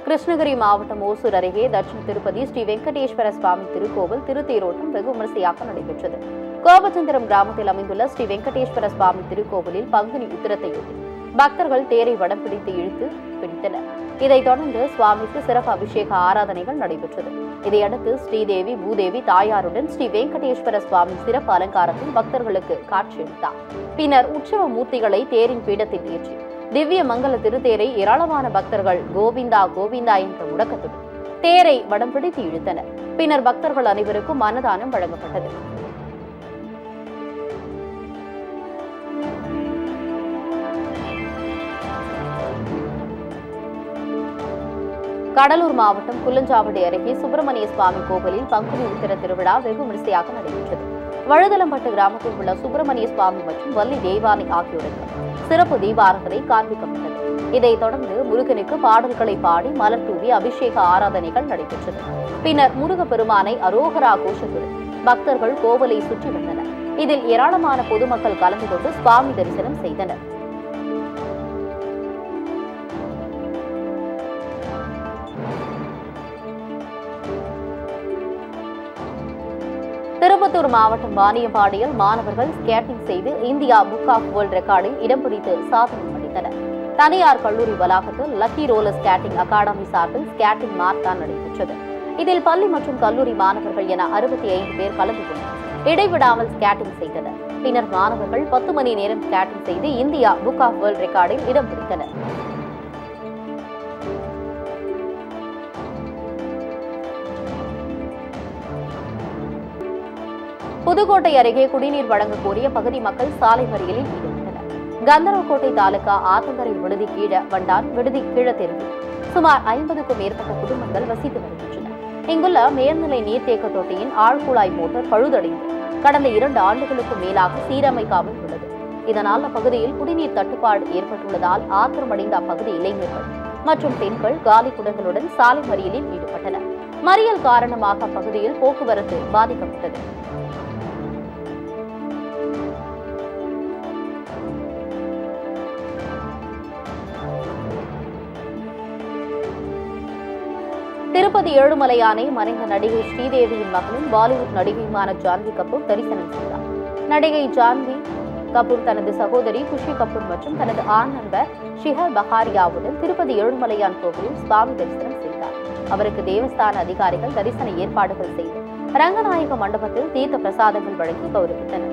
கிருஷ்ணகிரி மாவட்டம் ஓசூர் அருகே தட்சிண திருப்பதி ஸ்ரீ வெங்கடேஸ்வர சுவாமி திருக்கோவில் திருத்தேரோட்டம் வெகு விமரிசையாக நடைபெற்றது கோபச்சந்திரம் கிராமத்தில் அமைந்துள்ள ஸ்ரீ வெங்கடேஸ்வர சுவாமி திருக்கோவிலில் பங்குனி உத்திரத்தையொட்டி பக்தர்கள் தேரை வடம் பிடித்து இழுத்து பிடித்தனர் இதைத் தொடர்ந்து சுவாமிக்கு சிறப்பு அபிஷேக ஆராதனைகள் நடைபெற்றது இதையடுத்து ஸ்ரீதேவி பூதேவி தாயாருடன் ஸ்ரீ வெங்கடேஸ்வர சுவாமி சிறப்பு அலங்காரத்தில் பக்தர்களுக்கு காட்சியளித்தார் பின்னர் உற்சவ மூர்த்திகளை தேரின் பீடத்தில் ஏற்றி திவ்ய மங்கல திருத்தேரை ஏராளமான பக்தர்கள் கோவிந்தா கோவிந்தா என்ற முழக்கத்துடன் தேரை வடம் பிடித்து இழுத்தனர் பின்னர் பக்தர்கள் அனைவருக்கும் அன்னதானம் வழங்கப்பட்டது கடலூர் மாவட்டம் குள்ளஞ்சாவடி அருகே சுப்பிரமணிய சுவாமி கோவிலில் பங்குனி உத்திர திருவிழா வெகு விமரிசையாக நடைபெற்றது வழுதலம்பட்டு கிராமத்தில் உள்ள சுப்பிரமணிய சுவாமி மற்றும் வள்ளி தேவானை ஆகியோருக்கு சிறப்பு தீபாரதனை காண்பிக்கப்பட்டது இதைத் தொடர்ந்து முருகனுக்கு பாடல்களை பாடி மலர் தூவி அபிஷேக ஆராதனைகள் நடைபெற்றது பின்னர் முருகப்பெருமானை அரோகரா கோஷத்துடன் பக்தர்கள் கோவிலை சுற்றி வந்தனர் இதில் ஏராளமான பொதுமக்கள் கலந்து கொண்டு சுவாமி தரிசனம் செய்தனர் திருப்பத்தூர் மாவட்டம் வாணியம்பாடியில் மாணவர்கள் ஸ்கேட்டிங் செய்து இந்தியா புக் ஆஃப் வேர்ல்ட் ரெக்கார்டில் இடம் பிடித்து சாதனை படைத்தனர் தனியார் கல்லூரி வளாகத்தில் லக்கி ரோலர் ஸ்கேட்டிங் அகாடமி சார்பில் ஸ்கேட்டிங் மாரத்தான் நடைபெற்றது இதில் பள்ளி மற்றும் கல்லூரி மாணவர்கள் என அறுபத்தி ஐந்து பேர் கலந்து கொண்டு இடைவிடாமல் ஸ்கேட்டிங் செய்தனர் பின்னர் மாணவர்கள் பத்து மணி நேரம் ஸ்கேட்டிங் செய்து இந்தியா புக் ஆஃப் வேர்ல்ட் ரெக்கார்டில் இடம் பிடித்தனர் புதுக்கோட்டை அருகே குடிநீர் வழங்க கோரிய பகுதி மக்கள் சாலை மறியலில் ஈடுபட்டனர் கந்தரவக்கோட்டை தாலுகா ஆத்தங்கரை விடுதி கீழ வண்டான் விடுதி கீழ தெருவில் சுமார் ஐம்பதுக்கும் மேற்பட்ட குடும்பங்கள் வசித்து வருகின்றன இங்குள்ள மேல்நிலை நீர்த்தேக்க தொட்டியின் ஆழ்குழாய் மோட்டார் பழுதடைந்து கடந்த இரண்டு ஆண்டுகளுக்கும் மேலாக சீரமைக்காமல் உள்ளது இதனால் அப்பகுதியில் குடிநீர் தட்டுப்பாடு ஏற்பட்டுள்ளதால் ஆத்திரமடைந்த அப்பகுதி இளைஞர்கள் மற்றும் பெண்கள் காலி குடங்களுடன் சாலை மறியலில் ஈடுபட்டனர் மறியல் காரணமாக அப்பகுதியில் போக்குவரத்து பாதிக்கப்பட்டது திருப்பதி ஏழுமலையானை மறைந்த நடிகை ஸ்ரீதேவியின் மகளும் பாலிவுட் நடிகையுமான ஜான்வி கபூர் தரிசனம் செய்தார் நடிகை ஜான்வி கபூர் தனது சகோதரி குஷி கபூர் மற்றும் தனது ஆண் நண்பர் ஷிஹர் பஹாரியாவுடன் திருப்பதி ஏழுமலையான் கோவிலில் சுவாமி தரிசனம் செய்தார் அவருக்கு தேவஸ்தான அதிகாரிகள் தரிசன ஏற்பாடுகள் செய்து ரங்கநாயக மண்டபத்தில் தீர்த்த பிரசாதங்கள் வழங்கி கௌரவித்தனர்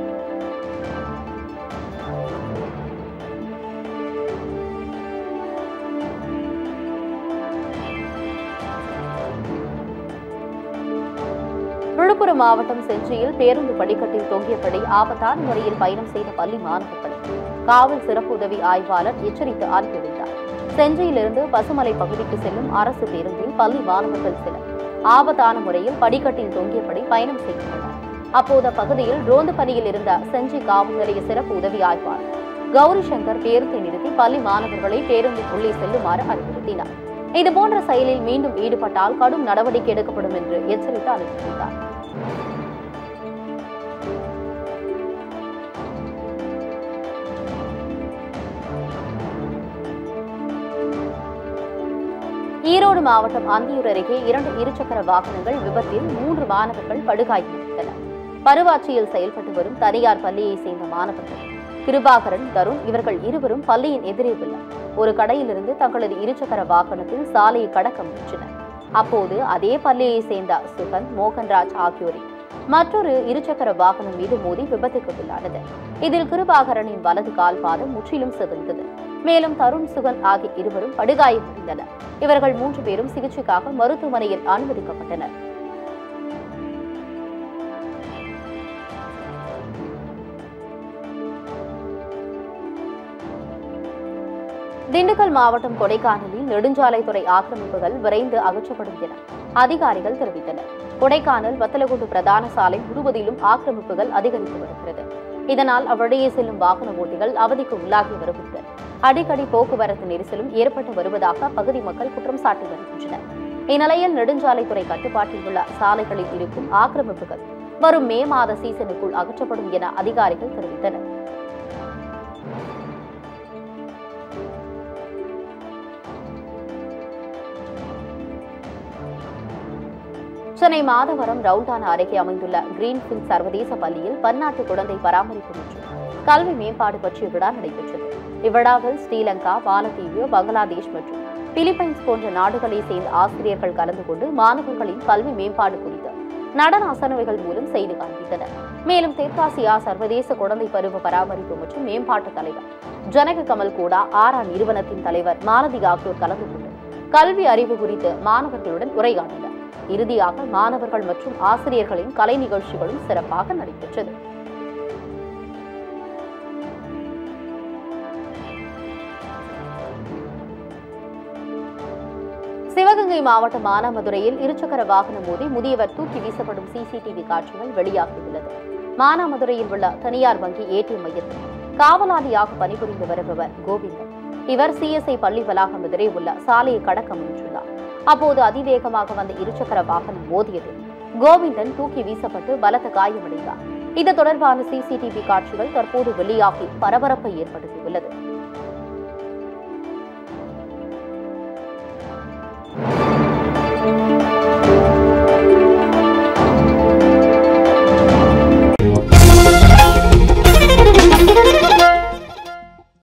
விழுப்புரம் மாவட்டம் செஞ்சியில் பேருந்து படிக்கட்டில் தொங்கியபடி ஆபத்தான முறையில் பயணம் செய்த பள்ளி மாணவர்களை காவல் சிறப்பு உதவி ஆய்வாளர் எச்சரித்து அனுப்பி வைத்தார் செஞ்சியிலிருந்து பசுமலை பகுதிக்கு செல்லும் அரசு பேருந்தில் பள்ளி மாணவர்கள் சிலர் ஆபத்தான முறையில் படிக்கட்டில் தொங்கியபடி பயணம் செய்கின்றனர் அப்போது அப்பகுதியில் ரோந்து பணியில் இருந்த செஞ்சி காவல் நிலைய சிறப்பு உதவி ஆய்வாளர் கௌரி சங்கர் பேருந்தை நிறுத்தி பள்ளி மாணவர்களை பேருந்தில் உள்ளே செல்லுமாறு அறிவுறுத்தினார் இதுபோன்ற செயலில் மீண்டும் ஈடுபட்டால் கடும் நடவடிக்கை எடுக்கப்படும் என்று எச்சரித்து அனுப்பி வைத்தார் ஈரோடு மாவட்டம் அந்தியூர் அருகே இரண்டு இருசக்கர வாகனங்கள் விபத்தில் மூன்று மாணவர்கள் படுகாயமடைந்தனர் பருவாட்சியில் செயல்பட்டு வரும் தனியார் பள்ளியை சேர்ந்த மாணவர்கள் கிருபாகரன் தருண் இவர்கள் இருவரும் பள்ளியின் எதிரே உள்ள ஒரு கடையிலிருந்து தங்களது இருசக்கர வாகனத்தில் சாலையை கடக்க முயன்றனர் அப்போது அதே பள்ளியை சேர்ந்த சுகன் மோகன்ராஜ் ஆகியோரின் மற்றொரு இருசக்கர வாகனம் மீது மோதி விபத்துக்கு உள்ளானது இதில் கிருபாகரனின் வலது கால் பாதம் முற்றிலும் சிதைந்தது மேலும் தருண் சுகன் ஆகிய இருவரும் படுகாயமடைந்தனர் இவர்கள் மூன்று பேரும் சிகிச்சைக்காக மருத்துவமனையில் அனுமதிக்கப்பட்டனர் திண்டுக்கல் மாவட்டம் கொடைக்கானலில் நெடுஞ்சாலைத்துறை ஆக்கிரமிப்புகள் விரைந்து அகற்றப்படும் என அதிகாரிகள் தெரிவித்தனர் கொடைக்கானல் வத்தலகுண்டு பிரதான சாலை முழுவதிலும் ஆக்கிரமிப்புகள் அதிகரித்து வருகிறது இதனால் அவ்வழியே செல்லும் வாகன ஓட்டிகள் அவதிக்கு உள்ளாகி வருவதுடன் அடிக்கடி போக்குவரத்து நெரிசலும் ஏற்பட்டு வருவதாக அப்பகுதி மக்கள் குற்றம் சாட்டி வருகின்றனர் இந்நிலையில் நெடுஞ்சாலைத்துறை கட்டுப்பாட்டில் உள்ள சாலைகளில் இருக்கும் ஆக்கிரமிப்புகள் வரும் மே மாத சீசனுக்குள் அகற்றப்படும் என அதிகாரிகள் தெரிவித்தனர் சென்னை மாதவரம் ரவுண்டானா அருகே அமைந்துள்ள கிரீன்ஃபீல்ட் சர்வதேச பள்ளியில் பன்னாட்டு குழந்தை பராமரிப்பு மற்றும் கல்வி மேம்பாடு பற்றிய விழா நடைபெற்றது இவ்விழாவில் ஸ்ரீலங்கா மாலத்தீவு பங்களாதேஷ் மற்றும் பிலிப்பைன்ஸ் போன்ற நாடுகளை சேர்ந்த ஆசிரியர்கள் கலந்து கொண்டு மாணவர்களின் கல்வி மேம்பாடு குறித்து நடன அசனவைகள் மூலம் செய்து காண்பித்தனர் மேலும் தெற்காசியா சர்வதேச குழந்தை பருவ பராமரிப்பு மற்றும் மேம்பாட்டு தலைவர் ஜனக கமல் கூடா ஆரா நிறுவனத்தின் தலைவர் மாலதி ஆகியோர் கலந்து கொண்டு கல்வி அறிவு குறித்து மாணவர்களுடன் உரையாடினர் இறுதியாக மாணவர்கள் மற்றும் ஆசிரியர்களின் கலை நிகழ்ச்சிகளும் சிறப்பாக நடைபெற்றது சிவகங்கை மாவட்டம் மானாமதுரையில் இருசக்கர வாகனம் மோதி முதியவர் தூக்கி வீசப்படும் சிசிடிவி காட்சிகள் வெளியாகியுள்ளது மானாமதுரையில் உள்ள தனியார் வங்கி ஏடிஎம் மையத்தில் காவலாளியாக பணிபுரிந்து வருபவர் கோவிந்தன் இவர் சிஎஸ்ஐ பள்ளி வளாகம் எதிரே உள்ள சாலையை கடக்க முயன்றுள்ளார் அப்போது அதிவேகமாக வந்த இருசக்கர வாகனம் மோதியதில் கோவிந்தன் தூக்கி வீசப்பட்டு பலத்த காயமடைந்தார் இது தொடர்பான சிசிடிவி காட்சிகள் தற்போது வெளியாகி பரபரப்பை ஏற்படுத்தியுள்ளது